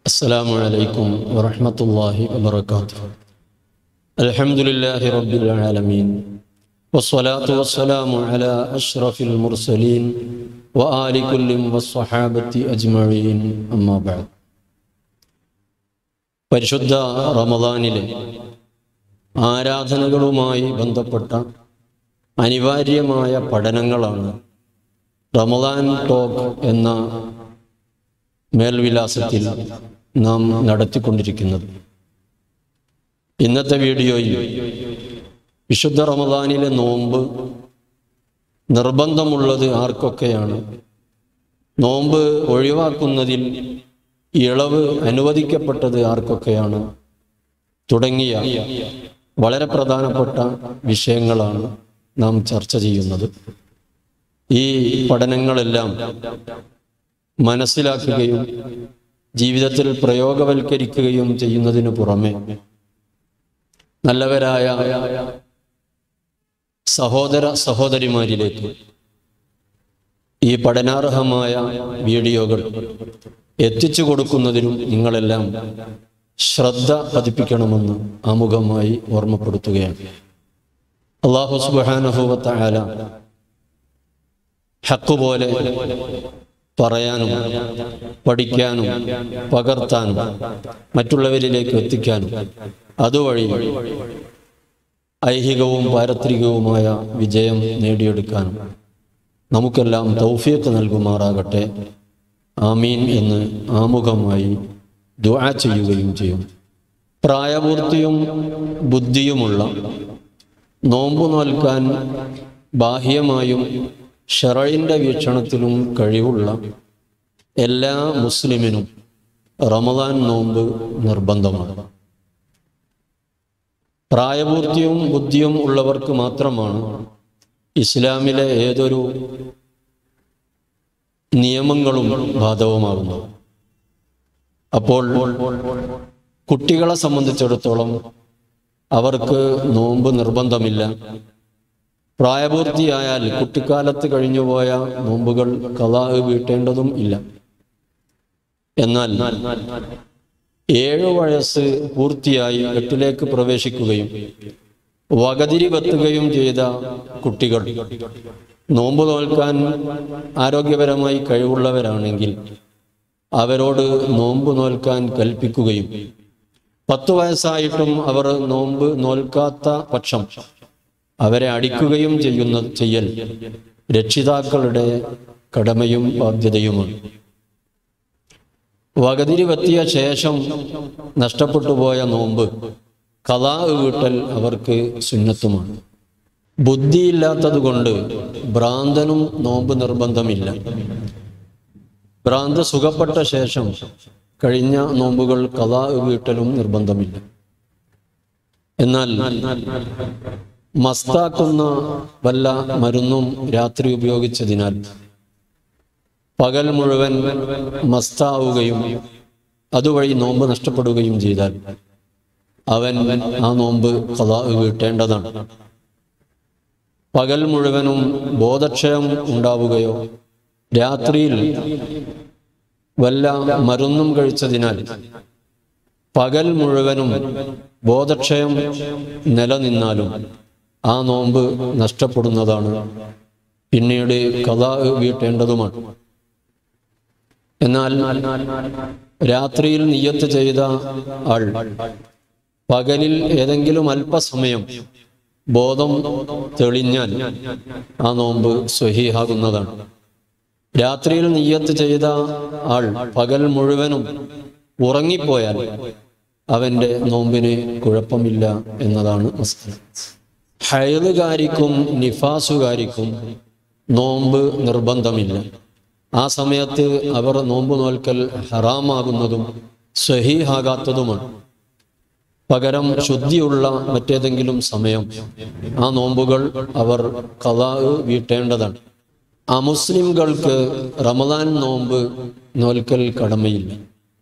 السلام عليكم ورحمة الله وبركاته الحمد لله رب العالمين والصلاة والسلام على أشرف المرسلين وآل كل والصحابة أجمعين أما بعد പരിശുദ്ധ റമദാനിലെ ആരാധനകളുമായി ബന്ധപ്പെട്ട അനിവാര്യമായ പഠനങ്ങളാണ് റമദാൻ ടോക്ക് എന്ന മേൽവിലാസത്തിൽ നാം നടത്തിക്കൊണ്ടിരിക്കുന്നത് ഇന്നത്തെ വീഡിയോയിൽ വിശുദ്ധ റമദാനിലെ നോമ്പ് നിർബന്ധമുള്ളത് ആർക്കൊക്കെയാണ് നോമ്പ് ഒഴിവാക്കുന്നതിൽ ഇളവ് അനുവദിക്കപ്പെട്ടത് ആർക്കൊക്കെയാണ് തുടങ്ങിയ വളരെ പ്രധാനപ്പെട്ട വിഷയങ്ങളാണ് നാം ചർച്ച ചെയ്യുന്നത് ഈ പഠനങ്ങളെല്ലാം മനസ്സിലാക്കുകയും ജീവിതത്തിൽ പ്രയോഗവൽക്കരിക്കുകയും ചെയ്യുന്നതിനു പുറമെ നല്ലവരായ സഹോദര സഹോദരിമാരിലേക്ക് ഈ പഠനാർഹമായ വീഡിയോകൾ എത്തിച്ചു കൊടുക്കുന്നതിനും നിങ്ങളെല്ലാം ശ്രദ്ധ പതിപ്പിക്കണമെന്ന് ആമുഖമായി ഓർമ്മപ്പെടുത്തുകയാണ് അള്ളാഹു സുബാനഹുവത്ത ആല ഹക്ക് പോലെ പറയാനും പഠിക്കാനും പകർത്താനും മറ്റുള്ളവരിലേക്ക് എത്തിക്കാനും അതുവഴി ഐഹികവും പാരത്രികവുമായ വിജയം നേടിയെടുക്കാനും നമുക്കെല്ലാം തൗഫീഖ് നൽകുമാറാകട്ടെ ആമീൻ എന്ന് ആമുഖമായി ദുആ ചെയ്യുകയും ചെയ്യും പ്രായപൂർത്തിയും ബുദ്ധിയുമുള്ള നോമ്പു നോൽക്കാൻ ബാഹ്യമായും ഷറയിൻ്റെ വീക്ഷണത്തിലും കഴിവുള്ള എല്ലാ മുസ്ലിമിനും റമദാൻ നോമ്പ് നിർബന്ധമാണ് പ്രായപൂർത്തിയും ബുദ്ധിയും ഉള്ളവർക്ക് മാത്രമാണ് ഇസ്ലാമിലെ ഏതൊരു നിയമങ്ങളും ബാധകമാകുന്നത് അപ്പോൾ കുട്ടികളെ സംബന്ധിച്ചിടത്തോളം അവർക്ക് നോമ്പ് നിർബന്ധമില്ല പ്രായപൂർത്തിയായാൽ കുട്ടിക്കാലത്ത് കഴിഞ്ഞുപോയ നോമ്പുകൾ കലാ വീട്ടേണ്ടതും ഇല്ല എന്നാൽ ഏഴു വയസ്സ് പൂർത്തിയായി എട്ടിലേക്ക് പ്രവേശിക്കുകയും വകതിരി വെത്തുകയും ചെയ്ത കുട്ടികൾ നോമ്പ് നോൽക്കാൻ ആരോഗ്യപരമായി കഴിവുള്ളവരാണെങ്കിൽ അവരോട് നോമ്പ് നോൽക്കാൻ കൽപ്പിക്കുകയും പത്തു വയസ്സായിട്ടും അവർ നോമ്പ് നോൽക്കാത്ത പക്ഷം അവരെ അടിക്കുകയും ചെയ്യുന്ന ചെയ്യൽ രക്ഷിതാക്കളുടെ കടമയും ബാധ്യതയുമാണ് വകതിരി വെത്തിയ ശേഷം നഷ്ടപ്പെട്ടു പോയ നോമ്പ് കഥാ വീട്ടൽ അവർക്ക് സുന്നത്തുമാണ് ബുദ്ധിയില്ലാത്തത് കൊണ്ട് ഭ്രാന്തനും നോമ്പ് നിർബന്ധമില്ല ഭ്രാന്ത് സുഖപ്പെട്ട ശേഷം കഴിഞ്ഞ നോമ്പുകൾ കഥാ വീട്ടലും നിർബന്ധമില്ല എന്നാൽ മസ്താക്കുന്ന വല്ല മരുന്നും രാത്രി ഉപയോഗിച്ചതിനാൽ പകൽ മുഴുവൻ മസ്താവുകയും അതുവഴി നോമ്പ് നഷ്ടപ്പെടുകയും ചെയ്താൽ അവൻ ആ നോമ്പ് കഥ വീട്ടേണ്ടതാണ് പകൽ മുഴുവനും ബോധക്ഷയം ഉണ്ടാവുകയോ രാത്രിയിൽ വല്ല മരുന്നും കഴിച്ചതിനാൽ പകൽ മുഴുവനും ബോധക്ഷയം നിലനിന്നാലും ആ നോമ്പ് നഷ്ടപ്പെടുന്നതാണ് പിന്നീട് കഥ വീട്ടേണ്ടതുമാണ് എന്നാൽ രാത്രിയിൽ നിയത്ത് ചെയ്ത ആൾ പകലിൽ ഏതെങ്കിലും അല്പസമയം ബോധം തെളിഞ്ഞാൽ ആ നോമ്പ് സ്വഹീഹാകുന്നതാണ് രാത്രിയിൽ നിയ്യത്ത് ചെയ്ത ആൾ പകൽ മുഴുവനും ഉറങ്ങിപ്പോയാൽ അവന്റെ നോമ്പിന് കുഴപ്പമില്ല എന്നതാണ് ഹൈലുകാരിക്കും നിഫാസുകാരിക്കും നോമ്പ് നിർബന്ധമില്ല ആ സമയത്ത് അവർ നോമ്പ് നോൽക്കൽ ഹറാമാകുന്നതും സ്വഹീഹാകാത്തതുമാണ് പകരം ശുദ്ധിയുള്ള മറ്റേതെങ്കിലും സമയം ആ നോമ്പുകൾ അവർ കഥാ വീട്ടേണ്ടതാണ് അമുസ്ലിംകൾക്ക് റമദാൻ നോമ്പ് നോൽക്കൽ കടമയില്ല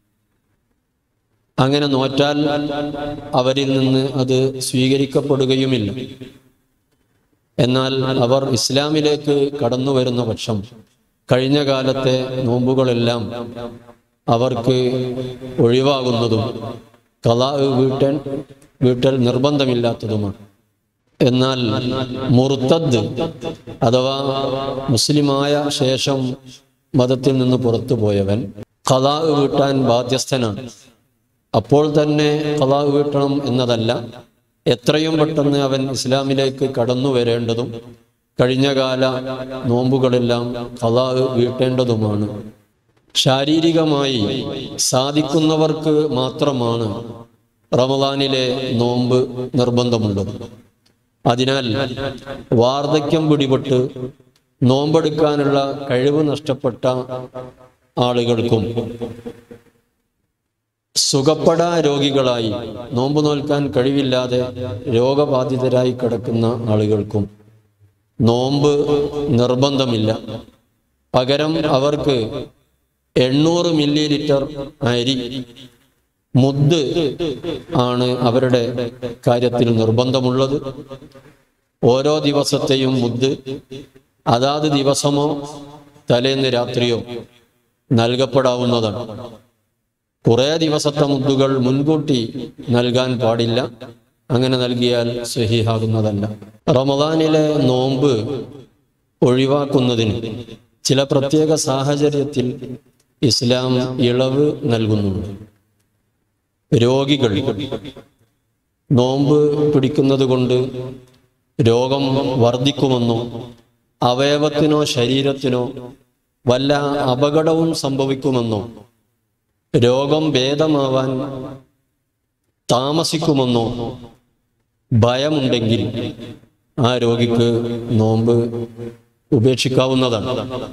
അങ്ങനെ നോറ്റാൽ അവരിൽ നിന്ന് അത് സ്വീകരിക്കപ്പെടുകയുമില്ല എന്നാൽ അവർ ഇസ്ലാമിലേക്ക് കടന്നു വരുന്ന പക്ഷം കഴിഞ്ഞ കാലത്തെ നോമ്പുകളെല്ലാം അവർക്ക് ഒഴിവാകുന്നതും കലാ വീട്ടൻ വീട്ടൽ നിർബന്ധമില്ലാത്തതുമാണ് എന്നാൽ മുർത്തദ് അഥവാ മുസ്ലിമായ ശേഷം മതത്തിൽ നിന്ന് പുറത്തു പോയവൻ കലാ വീട്ടാൻ ബാധ്യസ്ഥനാണ് അപ്പോൾ തന്നെ കലാ വീട്ടണം എന്നതല്ല എത്രയും പെട്ടെന്ന് അവൻ ഇസ്ലാമിലേക്ക് കടന്നു വരേണ്ടതും കഴിഞ്ഞകാല നോമ്പുകളെല്ലാം കലാ വീട്ടേണ്ടതുമാണ് ശാരീരികമായി സാധിക്കുന്നവർക്ക് മാത്രമാണ് റമദാനിലെ നോമ്പ് നിർബന്ധമുള്ളത് അതിനാൽ വാർദ്ധക്യം പിടിപെട്ട് നോമ്പെടുക്കാനുള്ള കഴിവ് നഷ്ടപ്പെട്ട ആളുകൾക്കും സുഖപ്പെടാ രോഗികളായി നോമ്പ് നോൽക്കാൻ കഴിവില്ലാതെ രോഗബാധിതരായി കിടക്കുന്ന ആളുകൾക്കും നോമ്പ് നിർബന്ധമില്ല പകരം അവർക്ക് എണ്ണൂറ് മില്ലി ലിറ്റർ അരി മുദ് ആണ് അവരുടെ കാര്യത്തിൽ നിർബന്ധമുള്ളത് ഓരോ ദിവസത്തെയും മുദ് അതാത് ദിവസമോ തലേന്ന് രാത്രിയോ നൽകപ്പെടാവുന്നതാണ് കുറേ ദിവസത്തെ മുദ്ദുകൾ മുൻകൂട്ടി നൽകാൻ പാടില്ല അങ്ങനെ നൽകിയാൽ സഹിഹാകുന്നതല്ല റമദാനിലെ നോമ്പ് ഒഴിവാക്കുന്നതിന് ചില പ്രത്യേക സാഹചര്യത്തിൽ ഇസ്ലാം ഇളവ് നൽകുന്നുണ്ട് രോഗികൾ നോമ്പ് പിടിക്കുന്നത് കൊണ്ട് രോഗം വർദ്ധിക്കുമെന്നോ അവയവത്തിനോ ശരീരത്തിനോ വല്ല അപകടവും സംഭവിക്കുമെന്നോ രോഗം ഭേദമാവാൻ താമസിക്കുമെന്നോ ഭയമുണ്ടെങ്കിൽ ആ രോഗിക്ക് നോമ്പ് ഉപേക്ഷിക്കാവുന്നതാണ്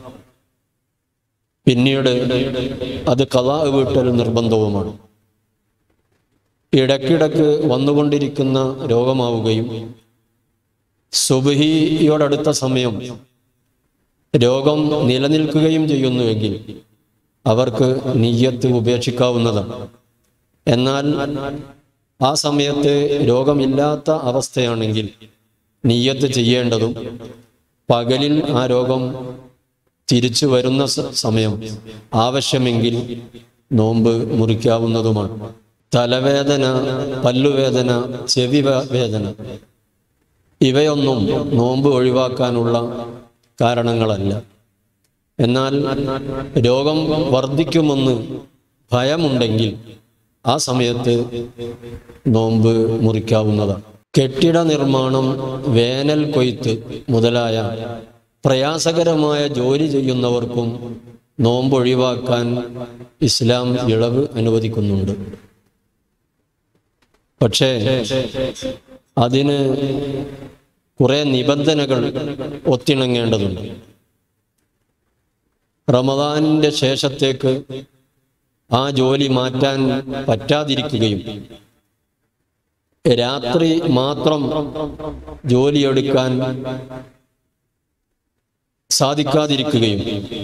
പിന്നീട് അത് കലാ വീട്ടൽ നിർബന്ധവുമാണ് ഇടയ്ക്കിടയ്ക്ക് വന്നുകൊണ്ടിരിക്കുന്ന രോഗമാവുകയും സുബഹിയോടടുത്ത സമയം രോഗം നിലനിൽക്കുകയും ചെയ്യുന്നുവെങ്കിൽ അവർക്ക് നീയത്ത് ഉപേക്ഷിക്കാവുന്നതാണ് എന്നാൽ ആ സമയത്ത് രോഗമില്ലാത്ത അവസ്ഥയാണെങ്കിൽ നീയത്ത് ചെയ്യേണ്ടതും പകലിൽ ആ രോഗം തിരിച്ചു വരുന്ന സ- സമയം ആവശ്യമെങ്കിൽ നോമ്പ് മുറിക്കാവുന്നതുമാണ് തലവേദന പല്ലുവേദന ചെവി വേ- വേദന ഇവയൊന്നും നോമ്പ് ഒഴിവാക്കാനുള്ള കാരണങ്ങളല്ല എന്നാൽ രോഗം വർദ്ധിക്കുമെന്ന് ഭയമുണ്ടെങ്കിൽ ആ സമയത്ത് നോമ്പ് മുറിക്കാവുന്നതാണ് കെട്ടിട നിർമ്മാണം വേനൽ കൊയ്ത്ത് മുതലായ പ്രയാസകരമായ ജോലി ചെയ്യുന്നവർക്കും നോമ്പ് ഒഴിവാക്കാൻ ഇസ്ലാം ഇളവ് അനുവദിക്കുന്നുണ്ട് പക്ഷേ അതിന് കുറെ നിബന്ധനകൾ ഒത്തിണങ്ങേണ്ടതുണ്ട് റമദാനിന്റെ ശേഷത്തേക്ക് ആ ജോലി മാറ്റാൻ പറ്റാതിരിക്കുകയും രാത്രി മാത്രം ജോലിയെടുക്കാൻ സാധിക്കാതിരിക്കുകയും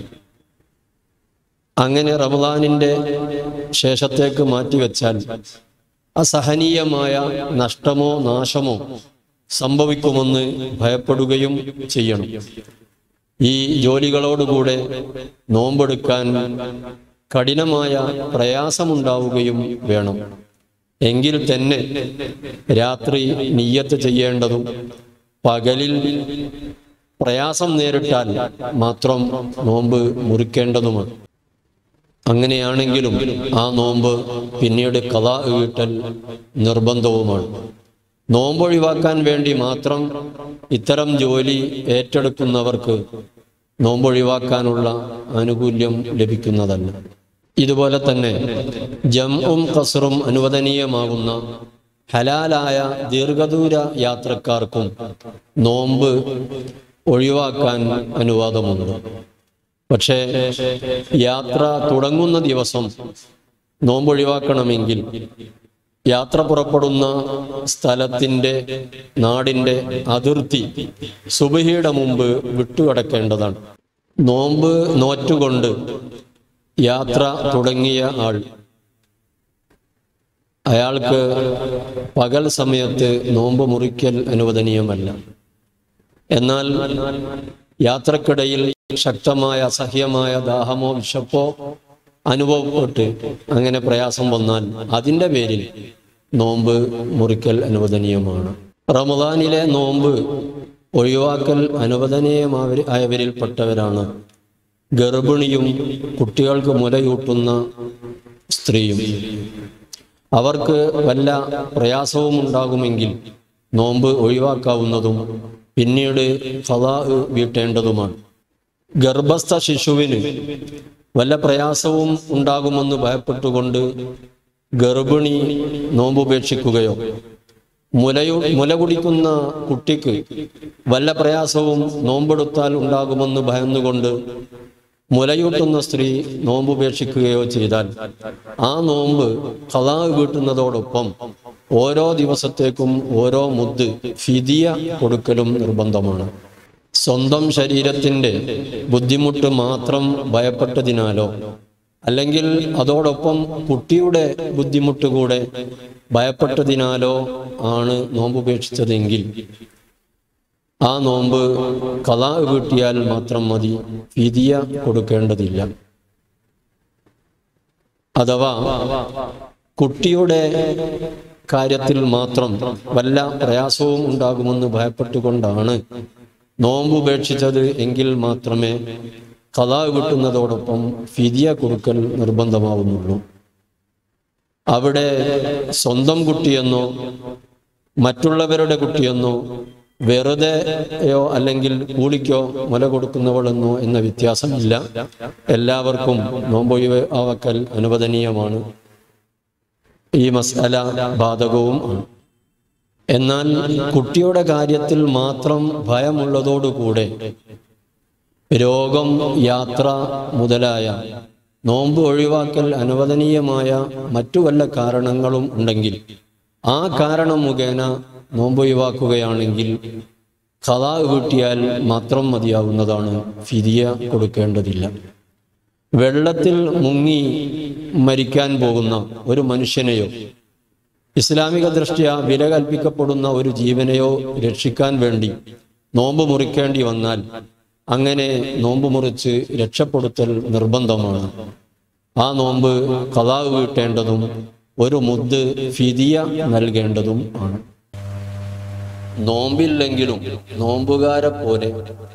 അങ്ങനെ റമദാനിന്റെ ശേഷത്തേക്ക് മാറ്റിവെച്ചാൽ അസഹനീയമായ നഷ്ടമോ നാശമോ സംഭവിക്കുമെന്ന് ഭയപ്പെടുകയും ചെയ്യണം ഈ ജോലികളോടുകൂടെ നോമ്പെടുക്കാൻ കഠിനമായ പ്രയാസമുണ്ടാവുകയും വേണം എങ്കിൽ തന്നെ രാത്രി നിയ്യത്ത് ചെയ്യേണ്ടതും പകലിൽ പ്രയാസം നേരിട്ടാൽ മാത്രം നോമ്പ് മുറിക്കേണ്ടതുമാണ് അങ്ങനെയാണെങ്കിലും ആ നോമ്പ് പിന്നീട് കഥ വീട്ടൽ നിർബന്ധവുമാണ് നോമ്പൊഴിവാക്കാൻ വേണ്ടി മാത്രം ഇത്തരം ജോലി ഏറ്റെടുക്കുന്നവർക്ക് നോമ്പൊഴിവാക്കാനുള്ള ആനുകൂല്യം ലഭിക്കുന്നതല്ല ഇതുപോലെ തന്നെ ജംഉം കസറും അനുവദനീയമാകുന്ന ഹലാലായ ദീർഘദൂര യാത്രക്കാർക്കും നോമ്പ് ഒഴിവാക്കാൻ അനുവാദമുണ്ട് പക്ഷേ യാത്ര തുടങ്ങുന്ന ദിവസം നോമ്പൊഴിവാക്കണമെങ്കിൽ യാത്ര പുറപ്പെടുന്ന സ്ഥലത്തിൻ്റെ നാടിൻ്റെ അതിർത്തി സുബഹിയുടെ മുമ്പ് വിട്ടുകടക്കേണ്ടതാണ് നോമ്പ് നോറ്റുകൊണ്ട് യാത്ര തുടങ്ങിയ ആൾ അയാൾക്ക് പകൽ സമയത്ത് നോമ്പ് മുറിക്കൽ അനുവദനീയമല്ല എന്നാൽ യാത്രക്കിടയിൽ ശക്തമായ അസഹ്യമായ ദാഹമോ വിശപ്പോ അനുഭവപ്പെട്ട് അങ്ങനെ പ്രയാസം വന്നാൽ അതിൻ്റെ പേരിൽ നോമ്പ് മുറിക്കൽ അനുവദനീയമാണ് റമദാനിലെ നോമ്പ് ഒഴിവാക്കൽ അനുവദനീയമാവ ആയവരിൽപ്പെട്ടവരാണ് ഗർഭിണിയും കുട്ടികൾക്ക് മുലയൂട്ടുന്ന സ്ത്രീയും അവർക്ക് വല്ല പ്രയാസവും ഉണ്ടാകുമെങ്കിൽ നോമ്പ് ഒഴിവാക്കാവുന്നതും പിന്നീട് ഫലാ വീട്ടേണ്ടതുമാണ് ഗർഭസ്ഥ ശിശുവിന് വല്ല പ്രയാസവും ഉണ്ടാകുമെന്ന് ഭയപ്പെട്ടുകൊണ്ട് ഗർഭിണി നോമ്പുപേക്ഷിക്കുകയോ മുലയു മുല കുടിക്കുന്ന കുട്ടിക്ക് വല്ല പ്രയാസവും നോമ്പെടുത്താൽ ഉണ്ടാകുമെന്ന് ഭയന്നുകൊണ്ട് മുലയൂട്ടുന്ന സ്ത്രീ നോമ്പുപേക്ഷിക്കുകയോ ചെയ്താൽ ആ നോമ്പ് കലാ വീട്ടുന്നതോടൊപ്പം ഓരോ ദിവസത്തേക്കും ഓരോ മുദ്ദ് ഫിദിയ കൊടുക്കലും നിർബന്ധമാണ് സ്വന്തം ശരീരത്തിൻ്റെ ബുദ്ധിമുട്ട് മാത്രം ഭയപ്പെട്ടതിനാലോ അല്ലെങ്കിൽ അതോടൊപ്പം കുട്ടിയുടെ ബുദ്ധിമുട്ട് കൂടെ ഭയപ്പെട്ടതിനാലോ ആണ് നോമ്പുപേക്ഷിച്ചതെങ്കിൽ ആ നോമ്പ് കലാ വീട്ടിയാൽ മാത്രം മതി ഫിദിയ കൊടുക്കേണ്ടതില്ല അഥവാ കുട്ടിയുടെ കാര്യത്തിൽ മാത്രം വല്ല പ്രയാസവും ഉണ്ടാകുമെന്ന് ഭയപ്പെട്ടുകൊണ്ടാണ് നോമ്പ് ഉപേക്ഷിച്ചത് എങ്കിൽ മാത്രമേ കലാ കിട്ടുന്നതോടൊപ്പം ഫിദിയ കൊടുക്കൽ നിർബന്ധമാവുന്നുള്ളൂ അവിടെ സ്വന്തം കുട്ടിയെന്നോ മറ്റുള്ളവരുടെ കുട്ടിയെന്നോ വെറുതെയോ അല്ലെങ്കിൽ കൂലിക്കോ മുല കൊടുക്കുന്നവളെന്നോ എന്ന വ്യത്യാസമില്ല എല്ലാവർക്കും നോമ്പൊഴിവാക്കൽ അനുവദനീയമാണ് ഈ മസാല ബാധകവും ആണ് എന്നാൽ കുട്ടിയുടെ കാര്യത്തിൽ മാത്രം ഭയമുള്ളതോടുകൂടെ രോഗം യാത്ര മുതലായ നോമ്പ് ഒഴിവാക്കൽ അനുവദനീയമായ മറ്റു വല്ല കാരണങ്ങളും ഉണ്ടെങ്കിൽ ആ കാരണം മുഖേന നോമ്പ് ഒഴിവാക്കുകയാണെങ്കിൽ കഥാ വീട്ടിയാൽ മാത്രം മതിയാവുന്നതാണ് ഫിദിയ കൊടുക്കേണ്ടതില്ല വെള്ളത്തിൽ മുങ്ങി മരിക്കാൻ പോകുന്ന ഒരു മനുഷ്യനെയോ ഇസ്ലാമിക ദൃഷ്ട്യ വില കൽപ്പിക്കപ്പെടുന്ന ഒരു ജീവനെയോ രക്ഷിക്കാൻ വേണ്ടി നോമ്പ് മുറിക്കേണ്ടി വന്നാൽ അങ്ങനെ നോമ്പ് മുറിച്ച് രക്ഷപ്പെടുത്തൽ നിർബന്ധമാണ് ആ നോമ്പ് കഥാവ് വീട്ടേണ്ടതും ഒരു മുദ്ദ് ഫിദിയ നൽകേണ്ടതും ആണ് നോമ്പില്ലെങ്കിലും നോമ്പുകാരെ പോലെ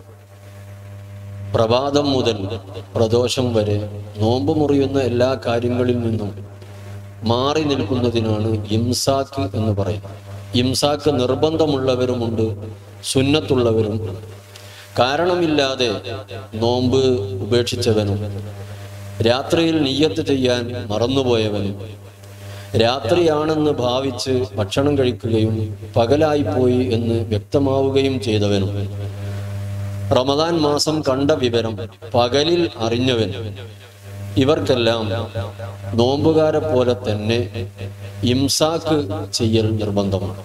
പ്രഭാതം മുതൽ പ്രദോഷം വരെ നോമ്പ് മുറിയുന്ന എല്ലാ കാര്യങ്ങളിൽ നിന്നും മാറി നിൽക്കുന്നതിനാണ് ഇംസാക്ക് എന്ന് പറയുന്നത് ഇംസാക്ക് നിർബന്ധമുള്ളവരുമുണ്ട് സുന്നത്തുള്ളവരും കാരണമില്ലാതെ നോമ്പ് ഉപേക്ഷിച്ചവനും രാത്രിയിൽ നിയ്യത്ത് ചെയ്യാൻ മറന്നുപോയവനും രാത്രിയാണെന്ന് ഭാവിച്ച് ഭക്ഷണം കഴിക്കുകയും പകലായിപ്പോയി എന്ന് വ്യക്തമാവുകയും ചെയ്തവനും റമദാൻ മാസം കണ്ട വിവരം പകലിൽ അറിഞ്ഞവൻ ഇവർക്കെല്ലാം നോമ്പുകാരെ പോലെ തന്നെ ഇംസാക്ക് ചെയ്യൽ നിർബന്ധമാണ്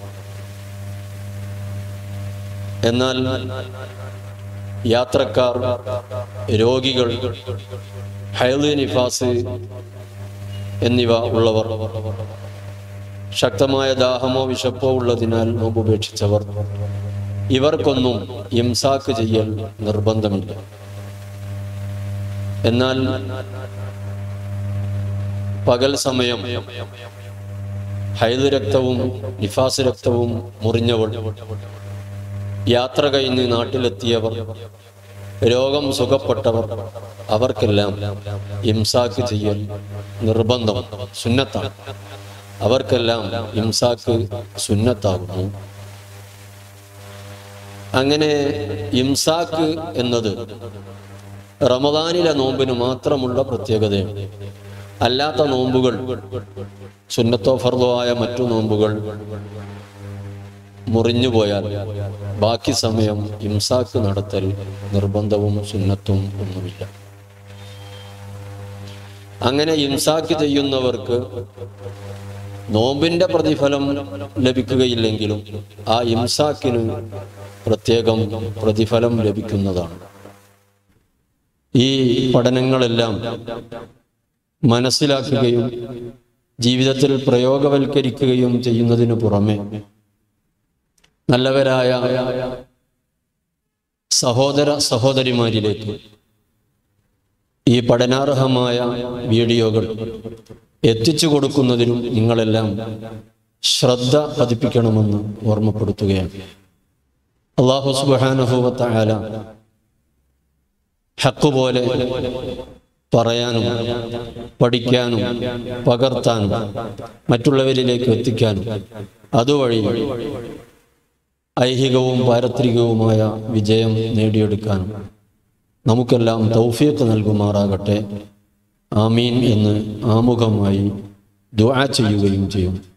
എന്നാൽ യാത്രക്കാർ രോഗികൾ ഹൈദ് നിഫാസ് എന്നിവ ഉള്ളവർ ശക്തമായ ദാഹമോ വിശപ്പോ ഉള്ളതിനാൽ നോമ്പ് ഉപേക്ഷിച്ചവർ ഇവർക്കൊന്നും ഇംസാക്ക് ചെയ്യൽ നിർബന്ധമില്ല എന്നാൽ പകൽ സമയം ഹൈദ് രക്തവും നിഫാസ് രക്തവും മുറിഞ്ഞവൾ യാത്ര കഴിഞ്ഞ് നാട്ടിലെത്തിയവർ രോഗം സുഖപ്പെട്ടവർ അവർക്കെല്ലാം ഇംസാക്ക് ചെയ്യൽ നിർബന്ധം സുന്നത്താണ് അവർക്കെല്ലാം ഇംസാക്ക് സുന്നത്താകുന്നു അങ്ങനെ ഇംസാക്ക് എന്നത് റമദാനിലെ നോമ്പിന് മാത്രമുള്ള പ്രത്യേകതയാണ് അല്ലാത്ത നോമ്പുകൾ സുന്നത്തോ ഫർദോ ആയ മറ്റു നോമ്പുകൾ മുറിഞ്ഞുപോയാൽ ബാക്കി സമയം ഇംസാക്ക് നടത്തൽ നിർബന്ധവും സുന്നത്തും ഒന്നുമില്ല അങ്ങനെ ഇംസാക്ക് ചെയ്യുന്നവർക്ക് നോമ്പിന്റെ പ്രതിഫലം ലഭിക്കുകയില്ലെങ്കിലും ആ ഇംസാക്കിന് പ്രത്യേകം പ്രതിഫലം ലഭിക്കുന്നതാണ് ഈ പഠനങ്ങളെല്ലാം മനസ്സിലാക്കുകയും ജീവിതത്തിൽ പ്രയോഗവൽക്കരിക്കുകയും ചെയ്യുന്നതിനു പുറമെ നല്ലവരായ സഹോദര സഹോദരിമാരിലേക്ക് ഈ പഠനാർഹമായ വീഡിയോകൾ എത്തിച്ചു കൊടുക്കുന്നതിനും നിങ്ങളെല്ലാം ശ്രദ്ധ പതിപ്പിക്കണമെന്ന് ഓർമ്മപ്പെടുത്തുകയാണ് അള്ളാഹു സുബാനുഭവത്ത ആല ഹക്ക് പോലെ പറയാനും പഠിക്കാനും പകർത്താനും മറ്റുള്ളവരിലേക്ക് എത്തിക്കാനും അതുവഴി ഐഹികവും പാരത്രികവുമായ വിജയം നേടിയെടുക്കാനും നമുക്കെല്ലാം തൗഫീഖ് നൽകുമാറാകട്ടെ ആമീൻ എന്ന് ആമുഖമായി ദുആ ചെയ്യുകയും ചെയ്യും